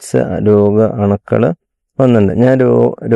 AIDS രോഗ അണുക്കൾ വന്നിട്ടുണ്ട് ഞാൻ രോ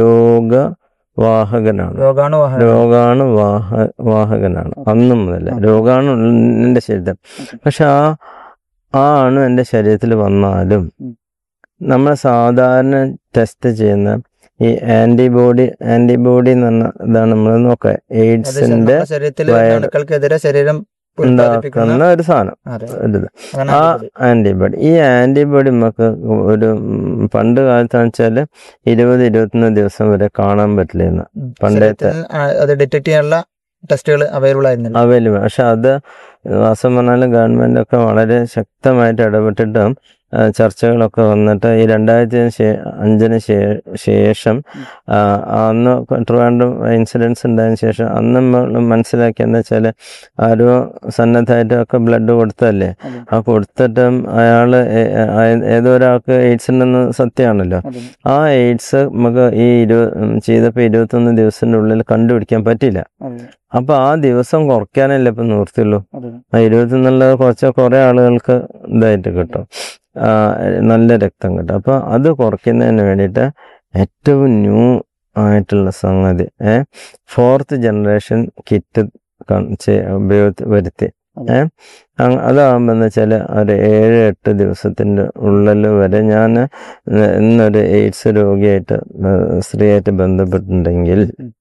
രോഗവാഹകനാണ് രോഗാണുവാഹന രോഗാണു വാഹ വാഹകനാണ് അന്ന് മുതൽ രോഗാണു എൻ്റെ ശരീരത്തിൽ പക്ഷെ ആ ആ അണു എൻ്റെ ശരീരത്തിൽ വന്നാലും ഉം. നമ്മൾ സാധാരണ ടെസ്റ്റ് ചെയ്യുന്ന ഈ ആന്റിബോഡി ആന്റിബോഡി എന്ന് പറഞ്ഞ ഇതാണ് നമ്മൾ നോക്കുക എയ്ഡ്സിന്റെ നമ്മുടെ ശരീരത്തിലെ വയറ് അണുക്കൾക്കെതിരെ ശരീരം ഉൽപ്പാദിപ്പിക്കുന്ന ഉണ്ടാക്കുന്ന ഒരു സാധനം അതെ. ഒരു ഇത്. അങ്ങനെ ആ antibody. ആന്റിബോഡി ഈ ആന്റിബോഡി നമുക്ക് ഒരു ഉം, പണ്ട് കാലത്താന്ന് വെച്ചാല് ഇരുപത് ഇരുപത്തൊന്ന് ദിവസം വരെ കാണാൻ പറ്റില്ലായിരുന്നു ഉം. പണ്ടത്തെ- ശരീരത്തിൽ, ആ, അത് ഡിറ്റക്ട് ചെയ്യാനുള്ള ടെസ്റ്റുകൾ അവൈലബിൾ ആയിരുന്നില്ല അവൈലബിൾ പക്ഷെ അത് വാസം പറഞ്ഞാൽ ഗവൺമെന്റ് ഒക്കെ വളരെ ശക്തമായിട്ട് ഇടപെട്ടിട്ടും ആ, ചർച്ചകളൊക്കെ വന്നിട്ട് ഈ രണ്ടായിരത്തി ശേ- അഞ്ചിന് ശേ- ശേഷം ആ, അന്ന് ട്രിവാൻഡ്രം ഇൻസിഡൻസ് ഉണ്ടായതിനു ശേഷം അന്ന് നമ്മൾ മനസ്സിലാക്കിയെന്ന് വെച്ചാൽ ആരോ സന്നദ്ധമായിട്ട് ഒക്കെ ബ്ലഡ് കൊടുത്തല്ലേ അതെ. ആ കൊടുത്തിട്ടും അയാൾ ഏതോ ഒരാൾക്ക് എയ്ഡ്സ് ഉണ്ടെന്ന് സത്യമാണല്ലോ അതെ. ആ എയ്ഡ്സ് നമുക്ക് ഈ ഇരു ചെയ്തപ്പോൾ ഇരുപത്തൊന്ന് ദിവസത്തിൻ്റെ ഉള്ളിൽ കണ്ടുപിടിക്കാൻ പറ്റില്ല അതെ. അപ്പൊ ആ ദിവസം കുറയ്ക്കാനല്ലേ ഇപ്പൊ നിവൃത്തിയുള്ളൂ അതെ. ആ ഇരുപത്തിന്നുള്ളത് കുറച്ച് കുറെ ആളുകൾക്ക് ഇതായിട്ട് കിട്ടും ആ, നല്ല രക്തം കിട്ടും അപ്പൊ അത് കുറയ്ക്കുന്നതിന് വേണ്ടിയിട്ട് ഏറ്റവും ന്യൂ ആയിട്ടുള്ള സംഗതി ഏ ഫോർത്ത് ജനറേഷൻ കിറ്റ് ഉപയോഗത്തിൽ വരുത്തി ഏ അങ് അതാകുമ്പോൾ എന്ന് വെച്ചാൽ ഒരു ഏഴ് എട്ട് ദിവസത്തിൻ്റെ ഉള്ളിൽ വരെ ഞാൻ ഇന്നൊരു എയ്ഡ്സ് രോഗിയായിട്ട് ഏ, സ്ത്രീയായിട്ട് ബന്ധപ്പെട്ടിട്ടുണ്ടെങ്കിൽ ഉം.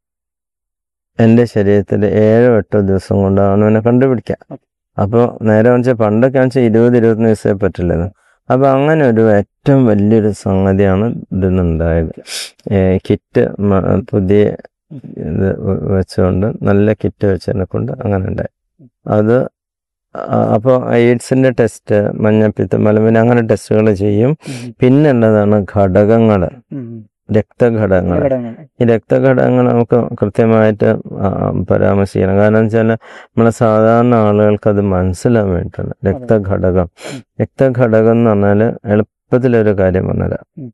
എൻ്റെ ശരീരത്തിൽ ഏഴോ എട്ടോ ദിവസം കൊണ്ടാണ് അവനെ കണ്ടുപിടിക്കുക അപ്പോൾ നേരെ വെച്ചാൽ പണ്ടൊക്കെ വെച്ചാൽ ഇരുപത് ഇരുപത്തൊന്ന് ദിവസമേ പറ്റില്ലായിരുന്നു അപ്പോൾ അങ്ങനെ ഒരു ഏറ്റവും വലിയൊരു സംഗതിയാണ് ഇതിനുണ്ടായത് കിറ്റ് പുതിയ ഇത് വ- വെച്ചുകൊണ്ട് നല്ല കിറ്റ് വെച്ചതിനെ കൊണ്ട് അങ്ങനെ ഉണ്ടായി അത് അപ്പോൾ എയ്ഡ്സിൻ്റെ ടെസ്റ്റ് മഞ്ഞപ്പിത്തം മലമ്പനി അങ്ങനെ ടെസ്റ്റുകൾ ചെയ്യും ഉം. പിന്നുള്ളതാണ് ഘടകങ്ങൾ ഉം. രക്തഘടകങ്ങൾ ഘടകങ്ങൾ. ഈ രക്തഘടകങ്ങൾ നമുക്ക് കൃത്യമായിട്ട് ആ, പരാമർശിക്കണം കാരണം വെച്ചാൽ നമ്മളെ സാധാരണ ആളുകൾക്ക് അത് മനസ്സിലാൻ വേണ്ടിയിട്ടാണ് രക്തഘടകം ഉം. രക്തഘടകം എന്ന് പറഞ്ഞാൽ എളുപ്പത്തിലൊരു കാര്യം പറഞ്ഞുതരാം ഉം.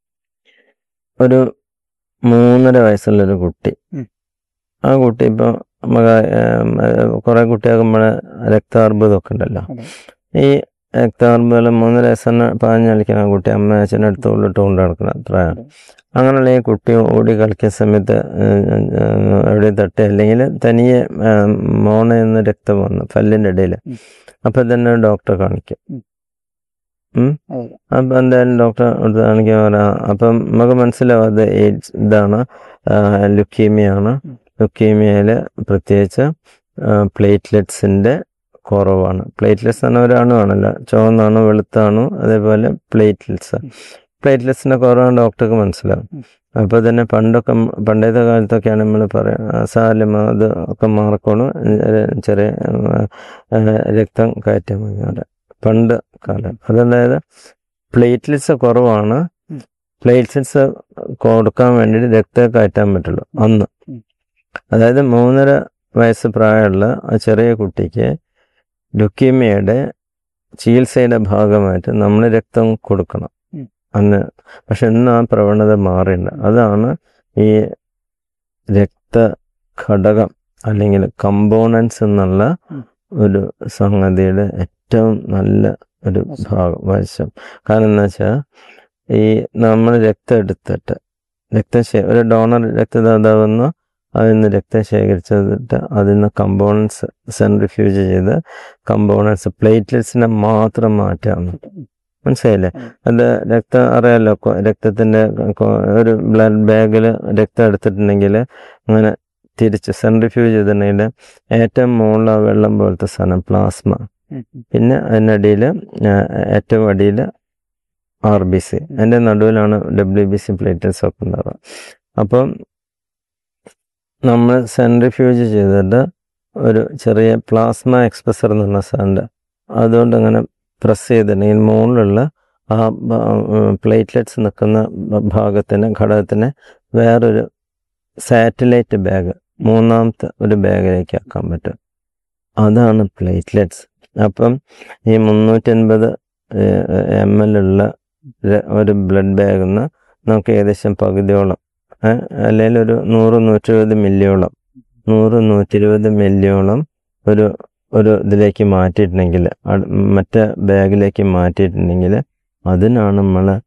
ഒരു മൂന്നര വയസ്സുള്ളൊരു കുട്ടി ഉം. ആ കുട്ടി ഇപ്പോൾ നമുക്ക് കുറേ കുട്ടികൾക്ക് നമ്മളെ രക്താർബുദമൊക്കെ ഉണ്ടല്ലോ അതെ. ഈ രക്താർബുദം മൂന്നര വയസ്സിന് പാഞ്ഞ് കളിക്കുന്ന കുട്ടി അമ്മ അച്ഛൻ്റെ അടുത്ത് ഉള്ളിട്ട് കൊണ്ട് നടക്കുന്ന പ്രായമാണ് അങ്ങനെയുള്ള ഈ കുട്ടി ഓടി കളിക്കുന്ന സമയത്ത് ഏഹ്, ഏഹ്, എവിടെ തട്ടി അല്ലെങ്കിൽ തനിയെ ഏഹ്, മോണയിൽ നിന്ന് രക്തം വന്നു പല്ലിൻ്റെ ഇടയിൽ ഉം. അപ്പം തന്നെ ഡോക്ടറെ കാണിക്കും ഉം. ഉം. അതെ. അപ്പം എന്തായാലും ഡോക്ടറെ അടുത്ത് കാണിക്കാൻ പറയാം അപ്പം നമുക്ക് മനസ്സിലാവും അത് എയ്ഡ്സ് ഇതാണ് ലുക്കീമിയാണ് ഉം. ലുക്കീമിയയിൽ പ്രത്യേകിച്ച് പ്ലേറ്റ്ലെറ്റ്സിൻ്റെ കുറവാണ് പ്ലേറ്റ്ലെറ്റ്സ് എന്ന ഒരു അണുവാണല്ലോ ചുവന്നാണോ വെളുത്താണോ അതേപോലെ പ്ലേറ്റ്ലെറ്റ്സ് പ്ലേറ്റ്ലെറ്റ്സിൻ്റെ കുറവാണ് ഡോക്ടർക്ക് മനസ്സിലാവും ഉം. അപ്പോൾ തന്നെ പണ്ടൊക്കെ മ- പണ്ടത്തെ കാലത്തൊക്കെയാണ് നമ്മൾ പറയാം സാലും അത് ഒക്കെ മാറിക്കോളും ഏഹ് ചെറിയ ഏഹ് രക്തം കയറ്റാൻ മതി അവിടെ പണ്ട് കാലം അതല്ലാതെ പ്ലേറ്റ്ലെറ്റ്സ് കുറവാണ് ഉം. പ്ലേറ്റ്ലെറ്റ്സ് കൊടുക്കാൻ വേണ്ടിയിട്ട് രക്തം കയറ്റാൻ പറ്റുള്ളൂ അന്ന് ഉം. അതായത് മൂന്നര വയസ്സ് പ്രായമുള്ള ആ ചെറിയ കുട്ടിക്ക് ലുക്കീമിയയുടെ ചികിത്സയുടെ ഭാഗമായിട്ട് നമ്മൾ രക്തം കൊടുക്കണം ഉം. അന്ന് പക്ഷെ ഇന്ന് ആ പ്രവണത മാറിയില്ല അതാണ് ഈ രക്തഘടകം അല്ലെങ്കിൽ കമ്പോണൻസ് എന്നുള്ള ഉം. ഒരു സംഗതിയുടെ ഏറ്റവും നല്ല ഒരു ഭാഗം വശം കാരണം എന്താ വെച്ചാൽ ഈ നമ്മൾ രക്തം എടുത്തിട്ട് രക്തം ശേ- ഒരു ഡോണർ രക്തദാതാവെന്ന് അതിൽ നിന്ന് രക്തം ശേഖരിച്ചിട്ട് അതിൽ നിന്ന് കമ്പോണൻസ് സെൻട്രിഫ്യൂജ് ചെയ്ത് കമ്പോണൻസ് പ്ലേറ്റ്ലെറ്റ്സിനെ മാത്രം മാറ്റാണ് മനസ്സിലായില്ലേ ഉം. അത് രക്തം അറിയാലോ കൊ- രക്തത്തിന്റെ കൊ- ഒരു ബ്ലഡ് ബാഗിൽ രക്തം എടുത്തിട്ടുണ്ടെങ്കിൽ അങ്ങനെ തിരിച്ച് സെൻട്രിഫ്യൂജ് ചെയ്തിട്ടുണ്ടെങ്കിൽ ഏറ്റവും മുകളിൽ ആ വെള്ളം പോലത്തെ സാധനം പ്ലാസ്മ ഉം. ഉം. പിന്നെ അതിനടിയിൽ ഏറ്റവും അടിയിൽ ആർ ബി സി അതിൻ്റെ നടുവിലാണ് ഡബ്ല്യു ബി സി പ്ലേറ്റൽസ് ഒക്കെ ഉണ്ടാവുക അപ്പം നമ്മൾ സെൻട്രിഫ്യൂജ് ചെയ്തിട്ട് ഒരു ചെറിയ പ്ലാസ്മ എക്സ്പ്രസർ എന്ന് പറഞ്ഞ സാധനം അതുകൊണ്ട് അങ്ങനെ പ്രസ് ചെയ്തിട്ടുണ്ടെങ്കിൽ മുകളിലുള്ള ആ പ്ലേറ്റ്ലെറ്റ്സ് നിൽക്കുന്ന ഭ- ഭാഗത്തിന് ഘടകത്തിന് വേറൊരു സാറ്റലൈറ്റ് ബാഗ് മൂന്നാമത്തെ ഒരു ബാഗിലേക്ക് ആക്കാൻ പറ്റും അതാണ് പ്ലേറ്റ്ലെറ്റ്സ് അപ്പം ഈ മുന്നൂറ്റൻപത് എം എൽ ഉള്ള ര- ഒരു ബ്ലഡ് ബാഗിൽ നിന്ന് നമുക്ക് ഏകദേശം പകുതിയോളം ഏഹ്, അല്ലെങ്കിൽ ഒരു നൂറ് നൂറ്റിരുപത് മില്ലിയോളം നൂറ് നൂറ്റിരുപത് മില്ലിയോളം ഒരു ഒരു ഇതിലേക്ക് മാറ്റിയിട്ടുണ്ടെങ്കിൽ അട്- മറ്റേ ബാഗിലേക്ക് മാറ്റിയിട്ടുണ്ടെങ്കിൽ അതിനാണ് നമ്മൾ